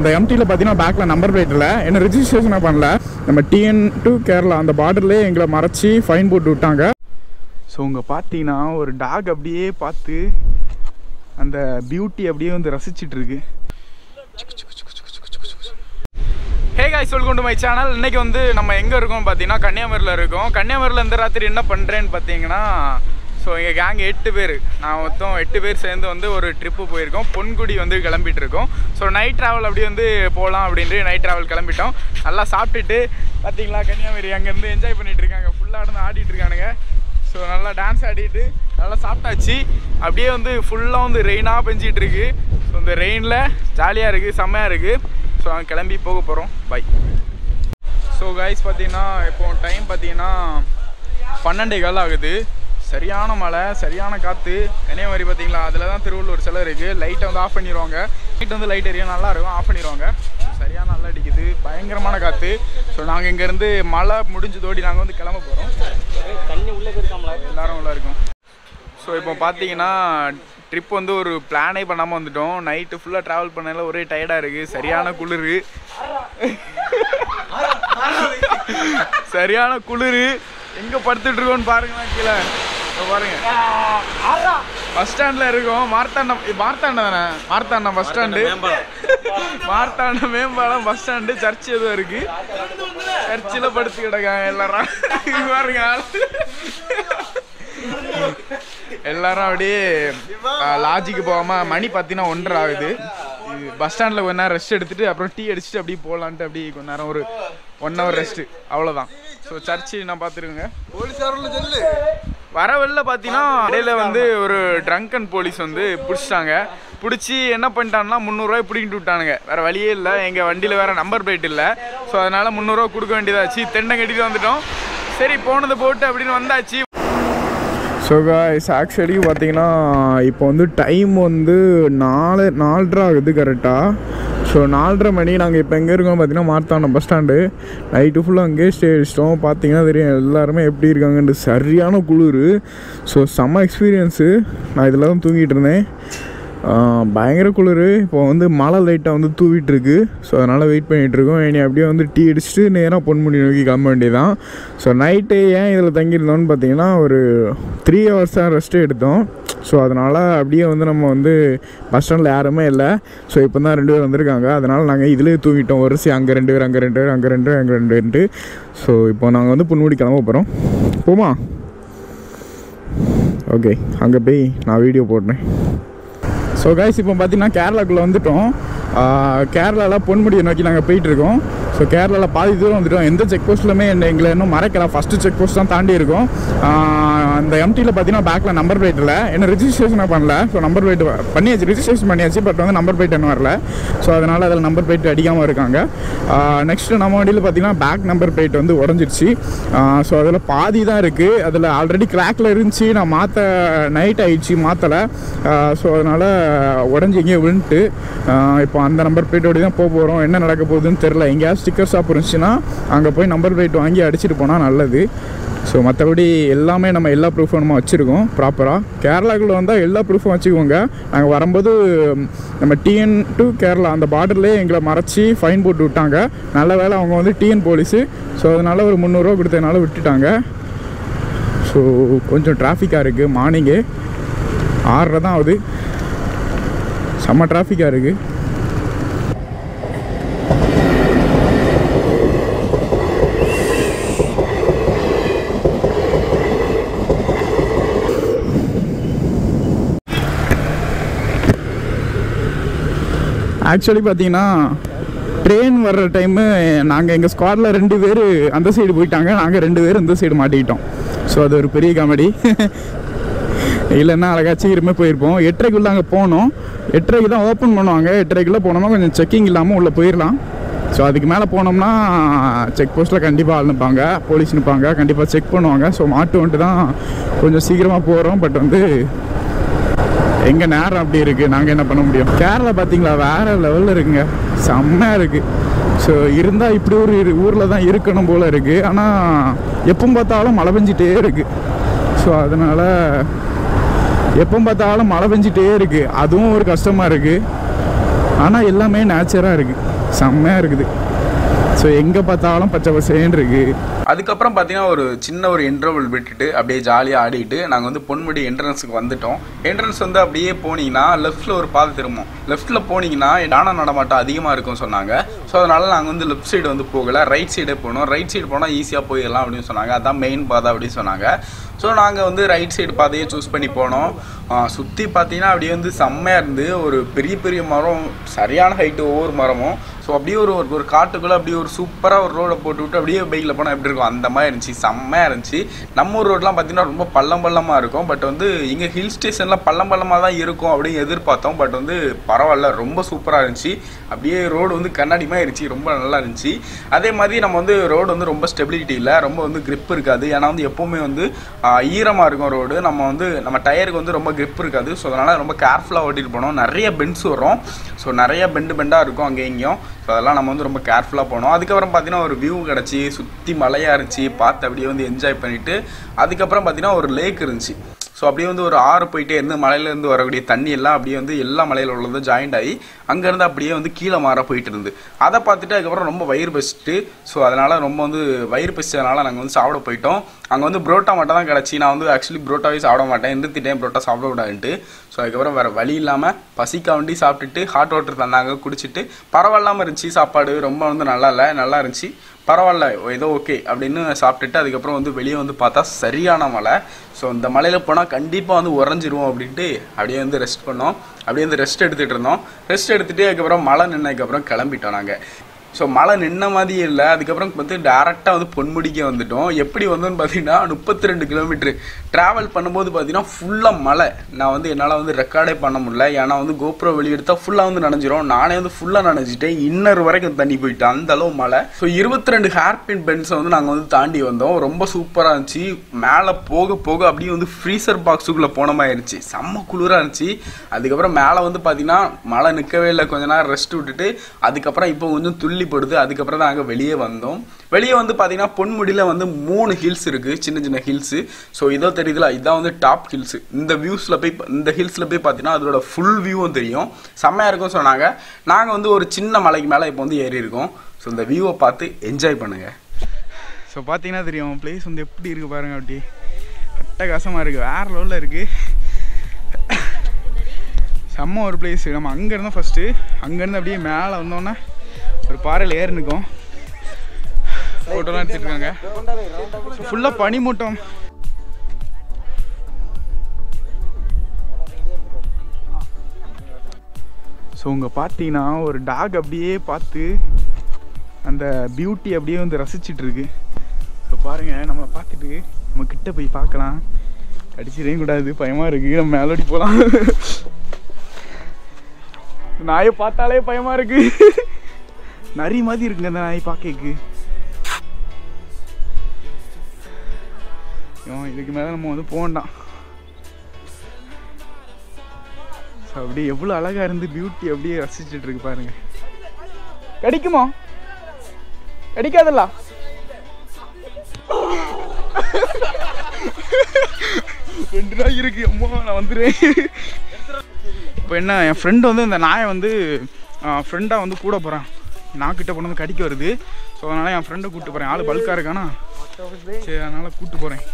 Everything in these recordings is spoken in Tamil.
அந்த எம்டியில் பார்த்தீங்கன்னா பேக்கில் நம்பர் பிளேட் இல்லை என்ன ரிஜிஸ்ட்ரேஷனே பண்ணல நம்ம டிஎன் டு கேரளா அந்த பார்டர்லேயே எங்களை மறைச்சி ஃபைன் போட்டு விட்டாங்க ஸோ இங்கே பார்த்தீங்கன்னா ஒரு டாக் அப்படியே பார்த்து அந்த பியூட்டி அப்படியே வந்து ரசிச்சிட்டு இருக்கு hey guys welcome to my channel இன்னைக்கு வந்து நம்ம எங்கே இருக்கோம் பார்த்தீங்கன்னா கன்னியாகுமரியில் இருக்கோம் கன்னியாகுமரியில் இந்த ராத்திரி என்ன பண்ணுறேன்னு பார்த்தீங்கன்னா ஸோ எங்கள் கேங் எட்டு பேர் நான் மொத்தம் எட்டு பேர் சேர்ந்து வந்து ஒரு ட்ரிப்பு போயிருக்கோம் பொன்குடி வந்து கிளம்பிட்டு இருக்கோம் ஸோ நைட் ட்ராவல் அப்படி வந்து போகலாம் அப்படின்ட்டு நைட் ட்ராவல் கிளம்பிட்டோம் நல்லா சாப்பிட்டுட்டு பார்த்தீங்களா கன்னியாகுமரி அங்கேருந்து என்ஜாய் பண்ணிட்டு இருக்காங்க ஃபுல்லாக இருந்து ஆடிட்டு இருக்கானுங்க ஸோ நல்லா டான்ஸ் ஆடிட்டு நல்லா சாப்பிட்டாச்சு அப்படியே வந்து ஃபுல்லாக வந்து ரெயினாக பெஞ்சிட்டு இருக்கு ஸோ இந்த ரெயினில் ஜாலியாக இருக்குது செம்மையாக இருக்குது ஸோ அங்கே கிளம்பி போக போகிறோம் பை ஸோ கைஸ் பார்த்தீங்கன்னா இப்போ டைம் பார்த்தீங்கன்னா பன்னெண்டே கால் ஆகுது சரியான மழை சரியான காற்று கன்னியாகுமரி பார்த்தீங்களா அதில் தான் திருவள்ளூர் சிலை இருக்குது லைட்டை வந்து ஆஃப் பண்ணிடுவாங்க நைட் வந்து லைட் எரியும் நல்லா இருக்கும் ஆஃப் பண்ணிடுவாங்க சரியான நல்லா அடிக்குது பயங்கரமான காற்று ஸோ நாங்கள் இங்கேருந்து மழை முடிஞ்சதோடி நாங்கள் வந்து கிளம்ப போகிறோம் தண்ணி உள்ளே போயிருக்காங்களா எல்லாரும் உள்ள இருக்கும் ஸோ இப்போ பார்த்தீங்கன்னா ட்ரிப் வந்து ஒரு பிளானே பண்ணாமல் வந்துட்டோம் நைட்டு ஃபுல்லாக ட்ராவல் பண்ணல ஒரே டயர்டாக இருக்குது சரியான குளிர் சரியான குளிர் எங்கே படுத்துட்டு இருக்கோம்னு பாருங்களா கீழே இதோ பாருங்க பஸ் ஸ்டாண்டில் இருக்கோம் மார்த்தாண்டம் இது மார்த்தாண்டம் தானே மார்த்தாண்டம் பஸ் ஸ்டாண்டு மார்த்தாண்டம் மேம்பாலம் பஸ் ஸ்டாண்டு சர்ச் எதுவும் இருக்கு சர்ச்சில் படுத்து கிடக்காங்க எல்லாரும் இங்க பாருங்க ஆளு. எல்லாரும் அப்படியே லாஜிக்கு போகாம மணி பார்த்தீங்கன்னா ஒன்றரை ஆகுது பஸ் ஸ்டாண்டில் கொஞ்ச நேரம் ரெஸ்ட் எடுத்துட்டு அப்புறம் டீ அடிச்சுட்டு அப்படியே போகலான்ட்டு அப்படியே கொஞ்ச நேரம் ஒரு ஒன் ஹவர் ரெஸ்ட்டு அவ்வளோதான் ஸோ சர்ச்சு நான் பார்த்துருங்க வர வெளில பார்த்தீங்கன்னா இடையில வந்து ஒரு ட்ரங்கன் போலீஸ் வந்து பிடிச்சிட்டாங்க பிடிச்சி என்ன பண்ணிட்டாங்கன்னா முந்நூறுரூவாய் பிடிக்கிட்டு விட்டானுங்க வேற வழியே இல்லை எங்கள் வண்டியில் வேற நம்பர் பிளேட் இல்லை ஸோ அதனால முந்நூறுரூவா கொடுக்க வேண்டியதாச்சு தெண்டை கட்டிட்டு வந்துட்டோம் சரி போனது போட்டு அப்படின்னு வந்தாச்சு ஸோ காய்ஸ் ஆக்சுவலி பார்த்தீங்கன்னா இப்போ வந்து டைம் வந்து நாலு நாலரை ஆகுது கரெக்டாக ஸோ நாலரை மணி நாங்கள் இப்போ எங்கே இருக்கோம் பார்த்தீங்கன்னா மார்த்தாண்டம் பஸ் ஸ்டாண்டு நைட்டு ஃபுல்லாக அங்கேயே ஸ்டே அடிச்சிட்டோம் பார்த்தீங்கன்னா தெரியும் எல்லாருமே எப்படி இருக்காங்கன்ட்டு சரியான குளிர் ஸோ செம்ம எக்ஸ்பீரியன்ஸு நான் இதில் தான் தூங்கிட்டு இருந்தேன் ஆஹ் பயங்கர குளிர் இப்போ வந்து மழை லைட்டாக வந்து தூவிட்டு இருக்கு ஸோ அதனால் வெயிட் பண்ணிகிட்டு இருக்கோம் இனி அப்படியே வந்து டீ அடிச்சுட்டு நேராக பொன்முடி நோக்கி கிளம்ப வேண்டியதான் ஸோ நைட்டு ஏன் இதில் தங்கியிருந்தோம்னு பார்த்தீங்கன்னா ஒரு த்ரீ ஹவர்ஸ் தான் ரெஸ்ட்டு எடுத்தோம் ஸோ அதனால் அப்படியே வந்து நம்ம வந்து பஸ் ஸ்டாண்டில் யாருமே இல்லை ஸோ இப்போ தான் ரெண்டு பேர் வந்திருக்காங்க அதனால் நாங்கள் இதிலே தூங்கிட்டோம் வரிசை அங்கே ரெண்டு பேர் அங்கே ரெண்டு பேர் அங்கே ரெண்டு பேர் அங்கே ரெண்டு பேர்ன்ட்டு ஸோ இப்போ நாங்கள் வந்து பொன்முடி கிளம்ப போகிறோம் போமா ஓகே அங்கே போய் நான் வீடியோ போடுறேன் ஸோ கைஸ் இப்போ பார்த்தீங்கன்னா கேரளாக்குள்ளே வந்துட்டோம் கேரளாவில் பொன்முடியை நோக்கி நாங்கள் போயிட்டுருக்கோம் ஸோ கேரளாவில் பாதி தூரம் வந்துட்டோம் எந்த செக் போஸ்ட்லுமே என்ன எங்களை இன்னும் மறைக்கல ஃபஸ்ட்டு செக் போஸ்ட் தான் தாண்டி இருக்கோம் ஆஹ் அந்த எம்டியில் பார்த்தீங்கன்னா பேக்கில் நம்பர் பிளேட் இல்லை என்ன ரிஜிஸ்ட்ரேஷனே பண்ணல ஸோ நம்பர் பிளேட் பண்ணியாச்சு ரிஜிஸ்ட்ரேஷன் பண்ணியாச்சு பட் வந்து நம்பர் பிளேட் இன்னும் வரல ஸோ அதனால் அதில் நம்பர் பிளேட் அடிக்காமல் இருக்காங்க நெக்ஸ்ட்டு நம்ம வண்டியில் பார்த்தீங்கன்னா பேக் நம்பர் பிளேட் வந்து உடஞ்சிருச்சு ஸோ அதில் பாதி தான் இருக்குது அதில் ஆல்ரெடி கிராக்கில் இருந்துச்சு நான் மாற்ற நைட் ஆயிடுச்சு மாற்றலை ஸோ அதனால் உடஞ்சி எங்கேயோ விழுந்துட்டு ஆஹ் இப்போ அந்த நம்பர் பிளேட்டோடு தான் போக போகிறோம் என்ன நடக்க போகுதுன்னு தெரில எங்கேயாவது ஸ்டிக்கர் ஷாப் இருந்துச்சுன்னா அங்கே போய் நம்பர் பிளேட் வாங்கி அடிச்சிட்டு போனால் நல்லது ஸோ மற்றபடி எல்லாமே நம்ம எல்லா ப்ரூஃபும் நம்ம வச்சுருக்கோம் ப்ராப்பராக கேரளாக்குள்ளே வந்தால் எல்லா ப்ரூஃபும் வச்சுக்கோங்க நாங்கள் வரும்போது நம்ம டிஎன் டு கேரளா அந்த பார்டர்லேயே எங்களை மறைச்சி ஃபைன் போட்டு விட்டாங்க நல்ல வேளை அவங்க வந்து டிஎன் போலீஸு ஸோ அதனால் ஒரு முந்நூறுரூவா கொடுத்ததுனால விட்டுட்டாங்க ஸோ கொஞ்சம் டிராஃபிக்காக இருக்குது மார்னிங்கு ஆறரை தான் ஆகுது செம்ம டிராஃபிக்காக இருக்குது ஆக்சுவலி பார்த்தீங்கன்னா ட்ரெயின் வர்ற டைமு நாங்கள் எங்கள் ஸ்குவாடில் ரெண்டு பேர் அந்த சைடு போயிட்டாங்க நாங்கள் ரெண்டு பேர் இந்த சைடு மாட்டிக்கிட்டோம் ஸோ அது ஒரு பெரிய காமெடி இல்லைன்னா அழகா சீக்கிரமே போயிருப்போம் எட்டரைக்குள்ளே அங்கே போனோம் எட்டரைக்கு தான் ஓப்பன் பண்ணுவாங்க எட்டரைக்குள்ளே போனோம்னா கொஞ்சம் செக்கிங் இல்லாமல் உள்ளே போயிடலாம் ஸோ அதுக்கு மேலே போனோம்னா செக் போஸ்ட்டில் கண்டிப்பாக ஆள் நிற்பாங்க போலீஸ் நிற்பாங்க கண்டிப்பாக செக் பண்ணுவாங்க ஸோ மாட்டு வந்துட்டு தான் கொஞ்சம் சீக்கிரமாக போகிறோம் பட் வந்து எங்க நேரம் அப்படி இருக்கு நாங்க என்ன பண்ண முடியும் கேரளா பாத்தீங்களா வேற லெவல்ல இருக்குங்க செம்மையா இருக்கு ஸோ இருந்தா இப்படி ஒரு இரு- ஊர்ல தான் இருக்கணும் போல இருக்கு ஆனா எப்போ பார்த்தாலும் மழை பெஞ்சிட்டே இருக்கு ஸோ அதனால எப்போ பார்த்தாலும் மழை பெஞ்சிட்டே இருக்கு அதுவும் ஒரு கஷ்டமா இருக்கு ஆனால் எல்லாமே நேச்சராக இருக்குது செம்மையாக இருக்குது ஸோ எங்கே பார்த்தாலும் பச்சை பசேன்னு இருக்கு அதுக்கப்புறம் பார்த்தீங்கன்னா ஒரு சின்ன ஒரு இன்டர்வல் விட்டுட்டு அப்படியே ஜாலியாக ஆடிட்டு நாங்கள் வந்து பொன்முடி என்ட்ரன்ஸுக்கு வந்துட்டோம் என்ட்ரன்ஸ் வந்து அப்படியே போனீங்கன்னா லெஃப்ட்டில் ஒரு பாதை திரும்பும் லெஃப்ட்டில் போனீங்கன்னா யானை நடமாட்டம் அதிகமாக இருக்கும்னு சொன்னாங்க ஸோ அதனால் நாங்கள் வந்து லெஃப்ட் சைடு வந்து போகலை ரைட் சைடே போனோம் ரைட் சைடு போனால் ஈஸியாக போயிடலாம் அப்படின்னு சொன்னாங்க அதான் மெயின் பாதை அப்படின்னு சொன்னாங்க ஸோ நாங்கள் வந்து ரைட் சைடு பாதையை சூஸ் பண்ணி போனோம் சுற்றி பார்த்தீங்கன்னா அப்படியே வந்து செம்மையாக இருந்து ஒரு பெரிய பெரிய மரம் சரியான ஹைட்டு ஒவ்வொரு மரமும் ஸோ அப்படியே ஒரு ஒரு- ஒரு காட்டுக்குள்ளே அப்படியே ஒரு சூப்பராக ஒரு ரோடை போட்டு விட்டு அப்படியே பைக்கில் போனால் எப்படி இருக்கும் அந்த மாதிரி இருந்துச்சு செம்மையாக இருந்துச்சு நம்ம ஊர் ரோட்லாம் பார்த்தீங்கன்னா ரொம்ப பள்ளம் பள்ளமாக இருக்கும் பட் வந்து இங்கே ஹில் ஸ்டேஷனில் பள்ளம் பள்ளமாக தான் இருக்கும் அப்படின்னு எதிர்பார்த்தோம் பட் வந்து பரவாயில்ல ரொம்ப சூப்பராக இருந்துச்சு அப்படியே ரோடு வந்து கண்ணாடி மாதிரி இருந்துச்சு ரொம்ப நல்லா இருந்துச்சு அதே மாதிரி நம்ம வந்து ரோடு வந்து ரொம்ப ஸ்டெபிலிட்டி இல்லை ரொம்ப வந்து grip இருக்காது ஏன்னா வந்து எப்போவுமே வந்து ஈரமாக இருக்கும் ரோடு நம்ம வந்து நம்ம டயருக்கு வந்து ரொம்ப grip இருக்காது ஸோ அதனால் ரொம்ப கேர்ஃபுல்லாக ஓட்டிட்டு போனோம் நிறைய பெண்ட்ஸ் வரும் ஸோ நிறைய பெண்டு பெண்டாக இருக்கும் அங்கே இங்கேயும் ஸோ அதெல்லாம் நம்ம வந்து ரொம்ப கேர்ஃபுல்லாக போனோம் அதுக்கப்புறம் பார்த்தீங்கன்னா ஒரு வியூ கிடச்சி சுற்றி மலையாக இருந்துச்சு பார்த்து அப்படியே வந்து என்ஜாய் பண்ணிவிட்டு அதுக்கப்புறம் பார்த்தீங்கன்னா ஒரு லேக் இருந்துச்சு ஸோ அப்படியே வந்து ஒரு ஆறு போயிட்டே இருந்து மலையிலேருந்து வரக்கூடிய தண்ணி எல்லாம் அப்படியே வந்து எல்லா மலையில் உள்ளதும் ஜாயிண்ட் ஆகி அங்கேருந்து அப்படியே வந்து கீழே மாற போயிட்டு இருந்து அதை பார்த்துட்டு அதுக்கப்புறம் ரொம்ப வயிறு பசிட்டு ஸோ அதனால் ரொம்ப வந்து வயிறு பசிச்சதுனால நாங்கள் வந்து சாப்பிட போயிட்டோம் அங்கே வந்து புரோட்டா மட்டும் தான் கிடச்சி நான் வந்து ஆக்சுவலி புரோட்டாவே சாப்பிட மாட்டேன் நிறுத்திட்டேன் புரோட்டா சாப்பிட விடாதுன்ட்டு ஸோ அதுக்கப்புறம் வேறு வழி இல்லாமல் பசிக்க வண்டி சாப்பிட்டுட்டு ஹாட் வாட்டர் தந்தாங்க குடிச்சிட்டு பரவாயில்லாமல் இருந்துச்சு சாப்பாடு ரொம்ப வந்து நல்லா இல்லை நல்லா இருந்துச்சு பரவாயில்ல ஏதோ ஓகே அப்படின்னு சாப்பிட்டுட்டு அதுக்கப்புறம் வந்து வெளியே வந்து பார்த்தா சரியான மழை ஸோ இந்த மலையில் போனால் கண்டிப்பாக வந்து உறைஞ்சிருவோம் அப்படின்ட்டு அப்படியே வந்து ரெஸ்ட் பண்ணோம் அப்படியே வந்து ரெஸ்ட் எடுத்துகிட்டு இருந்தோம் ரெஸ்ட் எடுத்துகிட்டு அதுக்கப்புறம் மழை நின்னதுக்கப்புறம் கிளம்பிட்டோம் நாங்கள் ஸோ மழை நின்ன மாதிரியே இல்லை அதுக்கப்புறம் வந்து டேரெக்டாக வந்து பொன்முடிக்க வந்துட்டோம் எப்படி வந்தோன்னு பார்த்தீங்கன்னா முப்பத்தி ரெண்டு கிலோமீட்டர் ட்ராவல் பண்ணும்போது பார்த்தீங்கன்னா ஃபுல்லாக மழை நான் வந்து என்னால் வந்து ரெக்கார்டே பண்ண முடியல ஏன்னா வந்து கோப்ரோ வெளியெடுத்தா ஃபுல்லாக வந்து நனைஞ்சிரும் நானே வந்து ஃபுல்லாக நனைஞ்சிட்டேன் இன்னர் வரைக்கும் தண்ணி போயிட்டு அந்த அளவு மழை ஸோ இருபத்தி ரெண்டு ஹேர்பின் பென்ஸை வந்து நாங்கள் வந்து தாண்டி வந்தோம் ரொம்ப சூப்பராக இருந்துச்சு மேலே போக போக அப்படியே வந்து ஃப்ரீசர் பாக்ஸுக்குள்ளே போன மாதிரி இருந்துச்சு செம்ம குளிராக இருந்துச்சு அதுக்கப்புறம் மேலே வந்து பார்த்தீங்கன்னா மழை நிற்கவே இல்லை கொஞ்ச நேரம் ரெஸ்ட் விட்டுட்டு அதுக்கப்புறம் இப்போ கொஞ்சம் துள்ளி படுது அதுக்கப்புறம் தான் நாங்கள் வெளியே வந்தோம் வெளியே வந்து பார்த்தீங்கன்னா பொன்முடியில் வந்து மூணு ஹில்ஸ் இருக்குது சின்ன சின்ன ஹில்ஸு ஸோ இதோ தெரியுதுல இதான் வந்து டாப் ஹில்ஸ் இந்த வியூஸில் போய் இந்த ஹில்ஸில் போய் பார்த்தீங்கன்னா அதோட ஃபுல் வியூவும் தெரியும் செம்மையாக இருக்கும் சொன்னாங்க நாங்கள் வந்து ஒரு சின்ன மலைக்கு மேலே இப்போ வந்து ஏறி இருக்கோம் ஸோ இந்த வியூவை பார்த்து என்ஜாய் பண்ணுங்கள் ஸோ பார்த்தீங்கன்னா தெரியும் பிளேஸ் வந்து எப்படி இருக்குது பாருங்க அப்படி அட்டகாசமாக இருக்குது வேற லெவலில் இருக்குது செம்ம ஒரு பிளேஸ் நம்ம அங்கே இருந்தோம் ஃபஸ்ட்டு அங்கேருந்து அப்படியே மேலே வந்தோன்னே ஒரு பாறையில் ஏறி நிற்கும் ஃபோட்டோலாம் எடுத்துட்டு இருக்காங்க ஃபுல்லாக பனிமூட்டம் ஸோ உங்க பார்த்தீங்கன்னா ஒரு டாக் அப்படியே பார்த்து அந்த பியூட்டி அப்படியே வந்து ரசிச்சிட்டு இருக்கு ஸோ பாருங்க நம்மளை பார்த்துட்டு நம்ம கிட்ட போய் பார்க்கலாம் கடிச்சிடவே கூடாது பயமா இருக்கு நம்ம மேலோடி போகலாம் நாயை பார்த்தாலே பயமா இருக்கு நரி மாதிரி இருக்குங்க அந்த நாய் பார்க்கக்கு இவன் இதுக்கு மேலே நம்ம வந்து போகண்டாம் ஸோ அப்படியே எவ்வளோ அழகா இருந்து பியூட்டி அப்படியே ரசிச்சுட்டு இருக்கு பாருங்க கடிக்குமா கடிக்காதல்ல ரெண்டு நாய் இருக்கு அம்மா நான் வந்துடுறேன் இப்போ என்ன என் ஃப்ரெண்டு வந்து இந்த நாயை வந்து ஃப்ரெண்டாக வந்து கூட போகிறான் நான் கிட்ட கொண்டு வந்து கடிக்க வருது ஸோ அதனால் என் ஃப்ரெண்டை கூப்பிட்டு போகிறேன் ஆள் பல்காக இருக்கானா சரி அதனால் கூப்பிட்டு போகிறேன்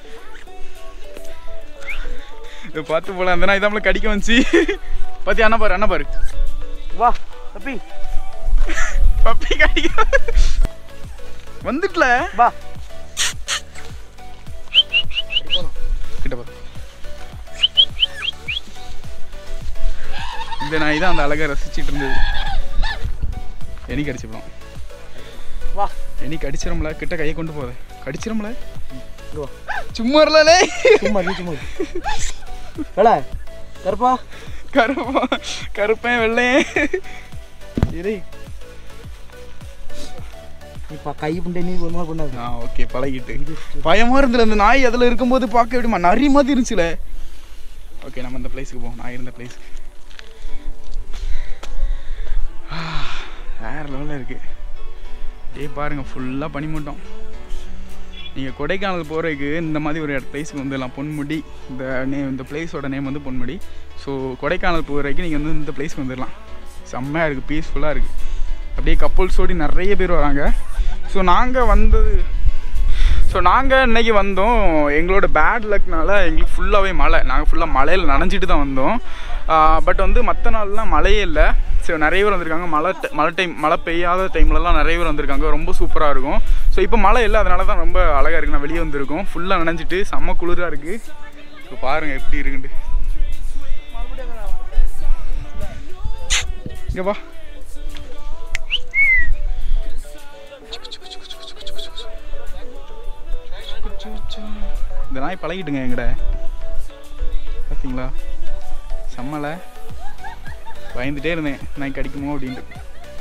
இதை பார்த்து போல அந்த நாய் தான் நம்மளை கடிக்க வந்துச்சு பார்த்தியா அண்ணா பாரு அண்ணா பாரு வா தப்பி பப்பி கடிக்க வந்துட்டல வா கிட்ட பாரு இந்த நாய் தான் அந்த அழகை ரசிச்சிட்டு இருந்தது எனி கடிச்சுப்போம் வா எனி கடிச்சிரும்ல கிட்ட கையை கொண்டு போத கடிச்சிரும்ல இங்க வா சும்மா இருலே சும்மா இரு, சும்மா இரு. வேலை கருப்பா கருப்பா கருப்பேன் வெள்ளையன் இரு இப்போ கை புண்டை நீ ஒரு மாதிரி பண்ணாது ஆ ஓகே பழகிட்டு பயமா இருந்தது அந்த நாய் அதில் இருக்கும்போது பார்க்க எப்படிமா நரி மாதிரி இருந்துச்சுல ஓகே நம்ம இந்த பிளேஸுக்கு போவோம் நான் இருந்த பிளேஸுக்கு வேற லெவலில் இருக்கு அப்படியே பாருங்க ஃபுல்லாக பனிமூட்டம் நீங்கள் கொடைக்கானல் போகிறதுக்கு இந்த மாதிரி ஒரு பிளேஸுக்கு வந்துடலாம் பொன்முடி இந்த நேம் இந்த பிளேஸோட நேம் வந்து பொன்முடி ஸோ கொடைக்கானல் போகிறதுக்கு நீங்கள் வந்து இந்த பிளேஸ்க்கு வந்துடலாம் செம்மையாக இருக்குது பீஸ்ஃபுல்லாக இருக்குது அப்படியே கப்புள்ஸோடி நிறைய பேர் வராங்க ஸோ நாங்கள் வந்தது ஸோ நாங்கள் இன்னைக்கு வந்தோம் எங்களோட பேட் லக்னால எங்களுக்கு ஃபுல்லாகவே மழை நாங்கள் ஃபுல்லாக மழையில் நனைஞ்சிட்டு தான் வந்தோம் பட் வந்து மற்ற நாள்லாம் மழையே இல்லை ஸோ நிறைய பேர் வந்திருக்காங்க மழை ti- மழை டைம் மழை பெய்யாத டைம்லலாம் நிறைய பேர் வந்திருக்காங்க ரொம்ப சூப்பராக இருக்கும் ஸோ இப்போ மழை இல்லை அதனால தான் ரொம்ப அழகாக இருக்குது நான் வெளியே வந்திருக்கோம் ஃபுல்லாக நனைஞ்சிட்டு செம்ம குளிராக இருக்குது ஸோ பாருங்கள் எப்படி இருக்குன்ட்டு இங்கே வா இந்த நாய் பழகிட்டுங்க எங்கட பார்த்தீங்களா செம்மலை பயந்துட்டே இருந்தேன் நாய் கடிக்குமோ அப்படின்ட்டு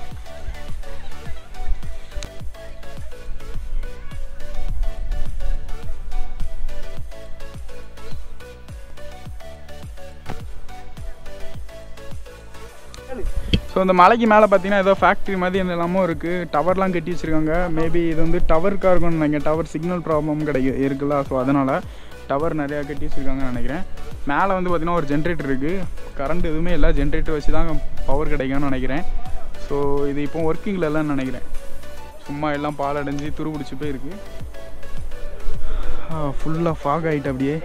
ஸோ இந்த மலைக்கு மேலே பார்த்தீங்கன்னா ஏதோ ஃபேக்ட்ரி மாதிரி என்னெல்லாமோ இருக்குது டவர்லாம் கட்டி வச்சுருக்காங்க மேபி இது வந்து டவருக்காக இருக்கும்னு நினைக்கிறேன் டவர் சிக்னல் ப்ராப்ளம் கிடைக்கு இருக்குல்ல ஸோ அதனால் டவர் நிறையா கட்டி வச்சுருக்காங்கன்னு நினைக்கிறேன் மேலே வந்து பார்த்திங்கன்னா ஒரு ஜென்ரேட்டர் இருக்குது கரண்ட் எதுவுமே இல்லை ஜென்ரேட்டர் வச்சு தான் பவர் கிடைக்கும்னு நினைக்கிறேன் ஸோ இது இப்போ ஒர்க்கிங்கில் இல்லைன்னு நினைக்கிறேன் சும்மா எல்லாம் பால் அடைஞ்சு துரு பிடிச்சி போயிருக்கு ஃபுல்லாக ஃபாக் ஆகிட்டு அப்படியே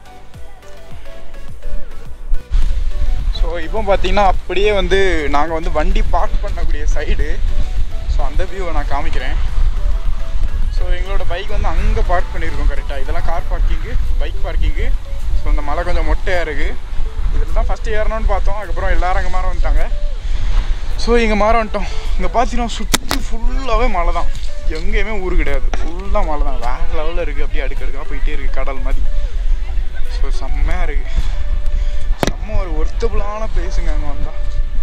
ஸோ இப்போ பார்த்தீங்கன்னா அப்படியே வந்து நாங்கள் வந்து வண்டி பார்க் பண்ணக்கூடிய சைடு ஸோ அந்த வியூவை நான் காமிக்கிறேன் ஸோ எங்களோட பைக் வந்து அங்கே பார்க் பண்ணியிருக்கோம் கரெக்டாக இதெல்லாம் car parking bike parking so இந்த மலை கொஞ்சம் மொட்டையாக இருக்குது இதில் தான் ஃபஸ்ட்டு ஏறணும்னு பார்த்தோம் அதுக்கப்புறம் எல்லாரும் அங்கே மாற வந்துட்டாங்க ஸோ இங்கே மாற வந்துட்டோம் இங்கே பார்த்தீங்கன்னா சுற்றி ஃபுல்லாகவே மலை தான் எங்கேயுமே ஊர் கிடையாது ஃபுல்லாக மலை தான் வேறு லெவலில் இருக்குது அப்படியே அடுக்கடுக்காக போயிட்டே இருக்குது கடல் மாதிரி ஸோ செம்மையாக இருக்குது செம்ம ஒரு ஒர்த்தபுளான பிளேஸுங்க அங்கே வந்தால்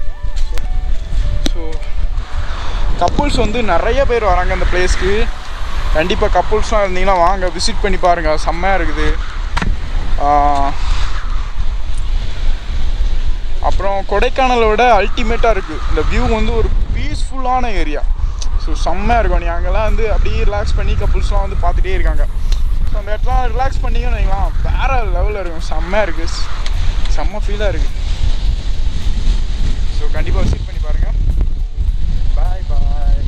ஸோ கப்புள்ஸ் வந்து நிறைய பேர் வராங்க அந்த பிளேஸ்க்கு கண்டிப்பாக கப்புள்ஸ்லாம் இருந்தீங்கன்னா வாங்க விசிட் பண்ணி பாருங்கள் செம்மையாக இருக்குது ஆஹ், அப்புறம் கொடைக்கானலை விட அல்டிமேட்டாக இருக்குது இந்த வியூ வந்து ஒரு பீஸ்ஃபுல்லான ஏரியா ஸோ செம்மையாக இருக்கும் நீ அங்கெல்லாம் வந்து அப்படியே ரிலாக்ஸ் பண்ணி கப்புள்ஸ்லாம் வந்து பார்த்துட்டே இருக்காங்க ஸோ அந்த இடத்துல ரிலாக்ஸ் பண்ணிங்கன்னு வைங்களேன் வேறு லெவலில் இருக்கும் செம்மையாக இருக்குது செம்ம ஃபீலாக இருக்குது ஸோ கண்டிப்பாக விசிட் பண்ணி பாருங்கள் பாய் பாய்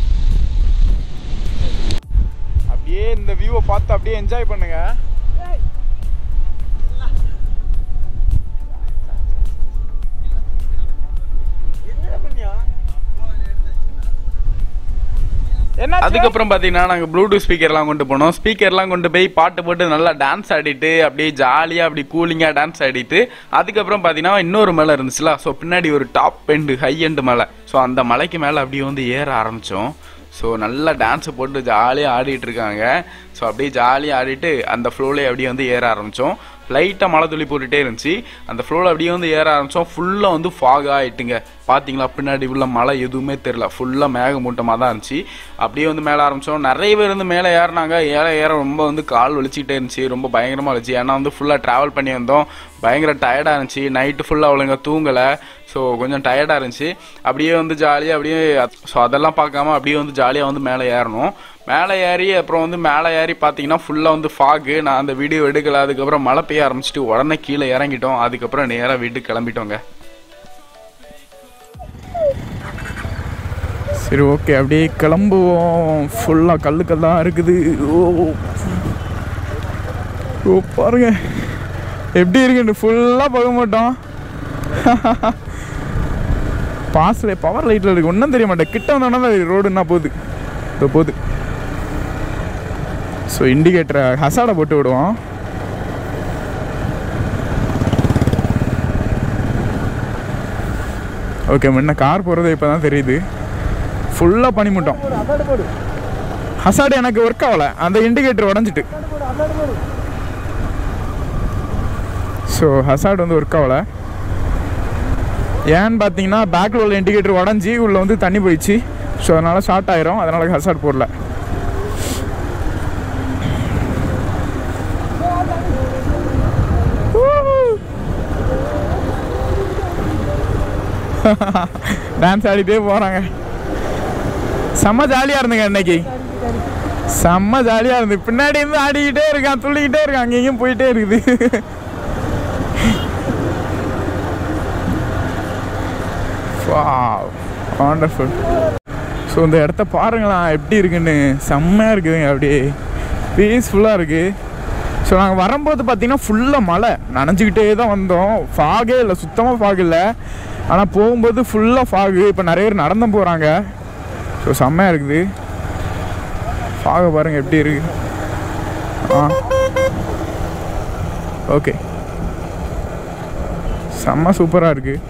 அப்படியே இந்த வியூவை பார்த்து அப்படியே என்ஜாய் பண்ணுங்க என்ன அதுக்கப்புறம் பார்த்தீங்கன்னா நாங்கள் ப்ளூடூத் ஸ்பீக்கர்லாம் கொண்டு போனோம் ஸ்பீக்கர்லாம் கொண்டு போய் பாட்டு போட்டு நல்லா டான்ஸ் ஆடிட்டு அப்படியே ஜாலியாக அப்படி கூலிங்காக டான்ஸ் ஆடிட்டு அதுக்கப்புறம் பார்த்தீங்கன்னா இன்னொரு மலை இருந்துச்சுல ஸோ பின்னாடி ஒரு டாப் எண்டு ஹை எண்டு மலை ஸோ அந்த மலைக்கு மேலே அப்படியே வந்து ஏற ஆரம்பித்தோம் ஸோ நல்லா டான்ஸை போட்டு ஜாலியாக ஆடிட்டு இருக்காங்க ஸோ அப்படியே ஜாலியாக ஆடிட்டு அந்த ஃப்ளோலேயே அப்படியே வந்து ஏற ஆரம்பித்தோம் லைட்டாக மழை துளி போட்டுட்டே இருந்துச்சு அந்த ஃப்ளோவில் அப்படியே வந்து ஏற ஆரம்பித்தோம் ஃபுல்லாக வந்து ஃபாக் ஆகிட்டுங்க பார்த்தீங்களா பின்னாடி உள்ள மழை எதுவுமே தெரில ஃபுல்லாக மேகமூட்டமாக தான் இருந்துச்சு அப்படியே வந்து மேலே ஆரம்பித்தோம் நிறைய பேர் வந்து மேலே ஏறினாங்க ஏற ஏற ரொம்ப வந்து கால் வலிச்சிக்கிட்டே இருந்துச்சு ரொம்ப பயங்கரமாக இருந்துச்சு ஏன்னா வந்து ஃபுல்லாக ட்ராவல் பண்ணி வந்தோம் பயங்கர டயர்டாக இருந்துச்சு நைட்டு ஃபுல்லாக அவ்வளோங்க தூங்கலை ஸோ கொஞ்சம் டயர்டாக இருந்துச்சு அப்படியே வந்து ஜாலியாக அப்படியே ஸோ அதெல்லாம் பார்க்காம அப்படியே வந்து ஜாலியாக வந்து மேலே ஏறணும் மேலே ஏறி அப்புறம் வந்து மேலே ஏறி பார்த்தீங்கன்னா ஃபுல்லாக வந்து ஃபாகு நான் அந்த வீடியோ எடுக்கல அதுக்கப்புறம் மழை பெய்ய ஆரம்பிச்சிட்டு உடனே கீழே இறங்கிட்டோம் அதுக்கப்புறம் நேராக வீட்டுக்கு கிளம்பிட்டோங்க சரி ஓகே அப்படியே கிளம்புவோம் ஃபுல்லாக கல்லு கல்லாக இருக்குது ஓ ஓ பாருங்க எப்படி இருக்குன்னு ஃபுல்லாக பார்க்க மாட்டோம் பாஸில் பவர் லைட்டில் இருக்கு ஒன்றும் தெரிய மாட்டேன் கிட்ட வந்தோன்னா தான் ரோடு என்ன போகுது இதோ போகுது ஸோ இண்டிகேட்டரை ஹசாடை போட்டு விடுவோம் ஓகே முன்ன கார் போகிறது இப்போ தான் தெரியுது ஃபுல்லாக பனிமுட்டம் ஹசாடு எனக்கு ஒர்க் ஆகலை அந்த இண்டிகேட்டர் உடஞ்சிட்டு ஸோ ஹசாட் வந்து ஒர்க் ஆகலை ஏன்னு பார்த்தீங்கன்னா பேக்கில் உள்ள இண்டிகேட்டர் உடஞ்சி உள்ளே வந்து தண்ணி போயிடுச்சு ஸோ அதனால் ஷார்ட் ஆயிரும் அதனால் ஹசாட் போடல டான்ஸ் ஆடிட்டே போகிறாங்க செம்ம ஜாலியாக இருந்துங்க இன்னைக்கு செம்ம ஜாலியாக இருந்து பின்னாடி இருந்து ஆடிக்கிட்டே இருக்கான் துள்ளிக்கிட்டே இருக்கான் அங்கேயும் போயிட்டே இருக்குது Wow. வாண்டர்ஃபுல் ஸோ இந்த இடத்த பாருங்களேன் எப்படி இருக்குன்னு செம்மையாக இருக்குதுங்க அப்படியே பீஸ்ஃபுல்லாக இருக்குது ஸோ நாங்கள் வரும்போது பார்த்தீங்கன்னா ஃபுல்லாக மழை நனைஞ்சிக்கிட்டே தான் வந்தோம் ஃபாகே இல்லை சுத்தமாக ஃபாக் இல்லை ஆனால் போகும்போது ஃபுல்லாக ஃபாகு இப்போ நிறைய பேர் நடந்து போகிறாங்க ஸோ செம்மையாக இருக்குது ஃபாகை பாருங்கள் எப்படி இருக்கு ஆ ஓகே செம்ம சூப்பராக இருக்குது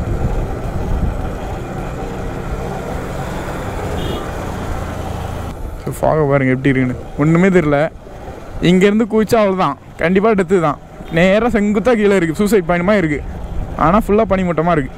ஸோ ஃபாகை பாருங்கள் எப்படி இருக்குன்னு ஒன்றுமே தெரில இங்கேருந்து குதிச்சா அவ்வளோதான் கண்டிப்பாக டெத்து தான் நேராக செங்குத்தாக கீழே இருக்குது சூசைட் பாயிண்ட்மாக இருக்குது ஆனால் ஃபுல்லாக பனிமூட்டமாக இருக்குது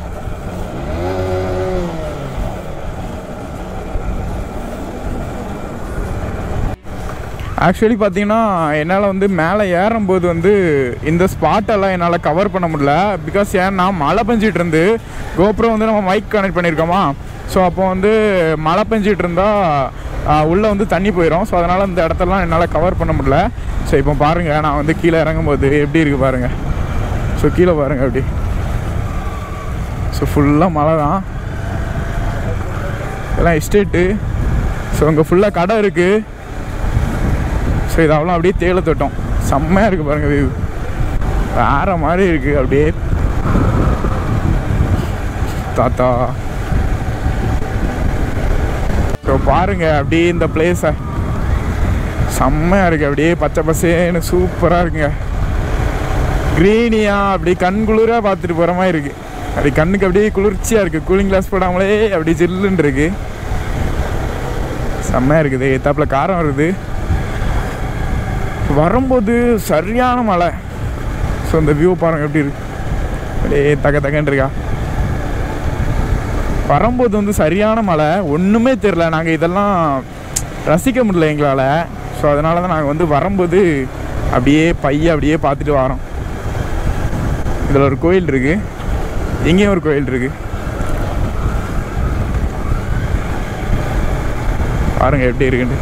ஆக்சுவலி பார்த்தீங்கன்னா என்னால் வந்து மேலே ஏறும்போது வந்து இந்த ஸ்பாட்டெல்லாம் என்னால் கவர் பண்ண முடியல பிகாஸ் ஏன்னா மழை பெஞ்சிட்டு இருந்து கோப்ரோ வந்து நம்ம மைக் கனெக்ட் பண்ணியிருக்கோமா ஸோ அப்போ வந்து மழை பெஞ்சிட்டு இருந்தால் உள்ளே வந்து தண்ணி போயிடும் ஸோ அதனால் இந்த இடத்தெல்லாம் என்னால் கவர் பண்ண முடியல ஸோ இப்போ பாருங்கள் நான் வந்து கீழே இறங்கும்போது எப்படி இருக்குது பாருங்கள் ஸோ கீழே பாருங்கள் அப்படி ஸோ ஃபுல்லாக மழை தான் எல்லாம் எஸ்டேட்டு ஸோ அங்கே ஃபுல்லாக கடை இருக்குது ஸோ இது அவ்வளோ அப்படியே தேயிலை தோட்டம் செம்மையாக இருக்குது பாருங்கள் வியூ வேற மாதிரி இருக்குது அப்படியே தாத்தா ஸோ பாருங்க அப்படியே இந்த பிளேஸை செம்மையாக இருக்குது அப்படியே பச்சை பசேன்னு சூப்பராக இருக்குங்க க்ரீனியாக அப்படியே கண் குளிராக பார்த்துட்டு போகிற மாதிரி இருக்குது அப்படி கண்ணுக்கு அப்படியே குளிர்ச்சியாக இருக்குது கூலிங் கிளாஸ் போடாமலே அப்படியே ஜில்லுன்னு இருக்கு செம்மையாக இருக்குது எத்தாப்புல காரம் வருது வரும்போது சரியான மழை ஸோ இந்த வியூ பாருங்க எப்படி இருக்கு அப்படியே தக தகன்னு இருக்கா வரும்போது வந்து சரியான மழை ஒன்றுமே தெரில நாங்கள் இதெல்லாம் ரசிக்க முடியல எங்களால் ஸோ அதனால தான் நாங்கள் வந்து வரும்போது அப்படியே பைய அப்படியே பார்த்துட்டு வரோம் இதில் ஒரு கோயில் இருக்கு இங்கேயும் ஒரு கோயில் இருக்கு பாருங்க எப்படி இருக்குன்னு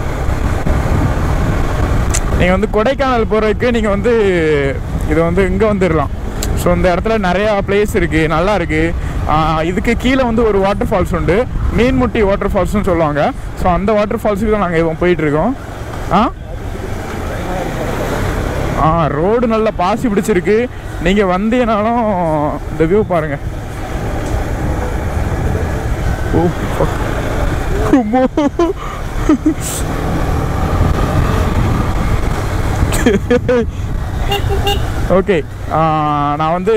நீங்கள் வந்து கொடைக்கானல் போகிறதுக்கு நீங்கள் வந்து இது வந்து இங்கே வந்துடலாம் ஸோ இந்த இடத்துல நிறையா பிளேஸ் இருக்குது நல்லா இருக்குது இதுக்கு கீழே வந்து ஒரு வாட்டர் ஃபால்ஸ் உண்டு மீன்முட்டி வாட்டர் ஃபால்ஸ்னு சொல்லுவாங்க ஸோ அந்த வாட்டர் ஃபால்ஸுக்கு தான் நாங்கள் இப்போ போயிட்டுருக்கோம் ஆ ஆ ரோடு நல்லா பாசி பிடிச்சிருக்கு நீங்கள் வந்தீங்கனாலும் இந்த வியூ பாருங்கள் ஓ fuck. அம்மா. ஓகே நான் வந்து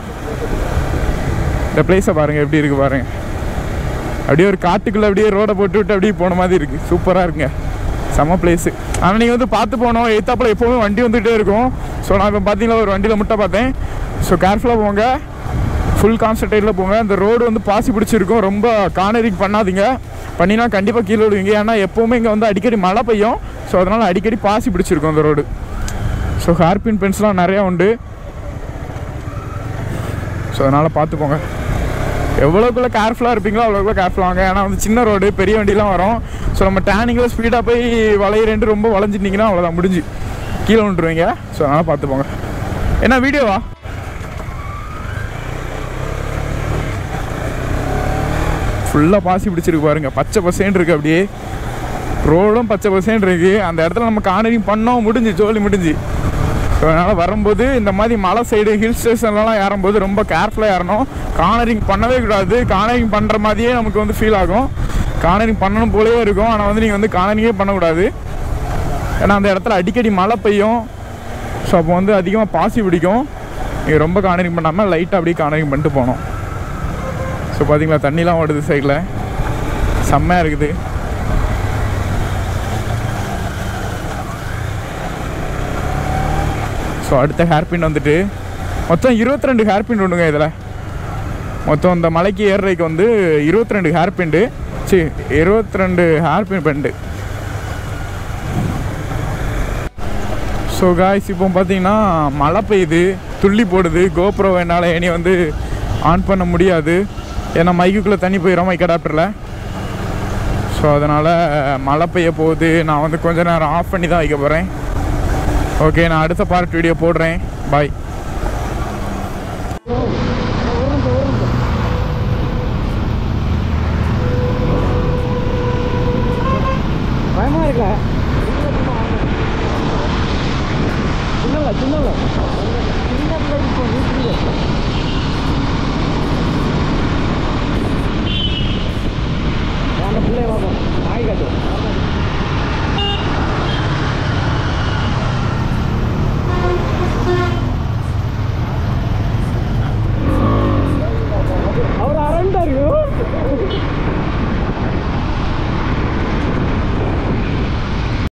இந்த பிளேஸை பாருங்கள் எப்படி இருக்குது பாருங்கள் அப்படியே ஒரு காட்டுக்குள்ளே அப்படியே ரோடை போட்டு விட்டு அப்படியே போன மாதிரி இருக்குது சூப்பராக இருக்குங்க செம்ம பிளேஸு ஆனால் நீங்கள் வந்து பார்த்து போனோம் எத்தாப்பில் எப்போவுமே வண்டி வந்துகிட்டே இருக்கும் ஸோ நான் இப்போ பார்த்தீங்கன்னா ஒரு வண்டியில் முட்டை பார்த்தேன் ஸோ கேர்ஃபுல்லாக போங்க ஃபுல் கான்சன்ட்ரேட்டில் போங்க இந்த ரோடு வந்து பாசி பிடிச்சிருக்கும் ரொம்ப கார்னரிங் பண்ணாதீங்க பண்ணினா கண்டிப்பாக கீழே விடுவீங்க ஏன்னா எப்போவுமே இங்கே வந்து அடிக்கடி மழை பெய்யும் ஸோ அதனால் அடிக்கடி பாசி பிடிச்சிருக்கும் இந்த ரோடு ஸோ ஹேர்பின் பென்ஸ்லாம் நிறையா உண்டு ஸோ அதனால் பார்த்துப்போங்க எவ்வளோக்குள்ள கேர்ஃபுல்லாக இருப்பீங்களோ அவ்வளோக்குள்ள கேர்ஃபுல்லாக வாங்க ஏன்னா வந்து சின்ன ரோடு பெரிய வண்டிலாம் வரும் ஸோ நம்ம டேனிங்கில் ஸ்பீடாக போய் வளையிறேன்ட்டு ரொம்ப வளைஞ்சிட்டிங்கன்னா அவ்வளோதான் முடிஞ்சு கீழே விட்டுருவீங்க ஸோ அதனால் பார்த்துப்போங்க என்ன வீடியோவா ஃபுல்லாக பாசி பிடிச்சிருக்கு பாருங்க பச்சை பசேன்னு இருக்கு அப்படியே ரோடும் பச்சை பசேன்னு இருக்கு அந்த இடத்துல நம்ம கார்னரிங் பண்ணோம் முடிஞ்சு ஜோலி முடிஞ்சு ஸோ அதனால் வரும்போது இந்த மாதிரி மலை சைடு ஹில் ஸ்டேஷன்லலாம் ஏறும்போது ரொம்ப கேர்ஃபுல்லாக ஏறணும் கார்னரிங் பண்ணவே கூடாது கார்னரிங் பண்ணுற மாதிரியே நமக்கு வந்து ஃபீல் ஆகும் கார்னரிங் பண்ணணும் போலவே இருக்கும் ஆனால் வந்து நீங்கள் வந்து கார்னரிங்கே பண்ணக்கூடாது ஏன்னா அந்த இடத்துல அடிக்கடி மழை பெய்யும் ஸோ அப்போ வந்து அதிகமாக பாசி பிடிக்கும் நீங்கள் ரொம்ப கார்னரிங் பண்ணாமல் லைட்டாக அப்படியே கார்னரிங் பண்ணிட்டு போகணும் ஸோ பார்த்தீங்களா தண்ணிலாம் ஓடுது சைடில் செம்மையாக இருக்குது ஸோ அடுத்த ஹேர்பின் வந்துட்டு மொத்தம் இருபத்தி ரெண்டு ஹேர்பின் உண்டுங்க இதில் மொத்தம் இந்த மலைக்கு ஏறுறதுக்கு வந்து இருபத்தி ரெண்டு ஹேர்பின்டு சி இருபத்தி ரெண்டு ஹேர்பின் பெண்டு ஸோ காய்ஸ் இப்போ பார்த்தீங்கன்னா மழை பெய்யுது துள்ளி போடுது கோப்ரோ என்னால் இனி வந்து ஆன் பண்ண முடியாது ஏன்னா மைக்குள்ளே தண்ணி போயிடும் மைக் அடாப்டரில் ஸோ அதனால் மழை பெய்ய போகுது நான் வந்து கொஞ்ச நேரம் ஆஃப் பண்ணி தான் வைக்க போகிறேன் ஓகே நான் அடுத்த பார்ட் வீடியோ போடுறேன் பாய் போகலாம்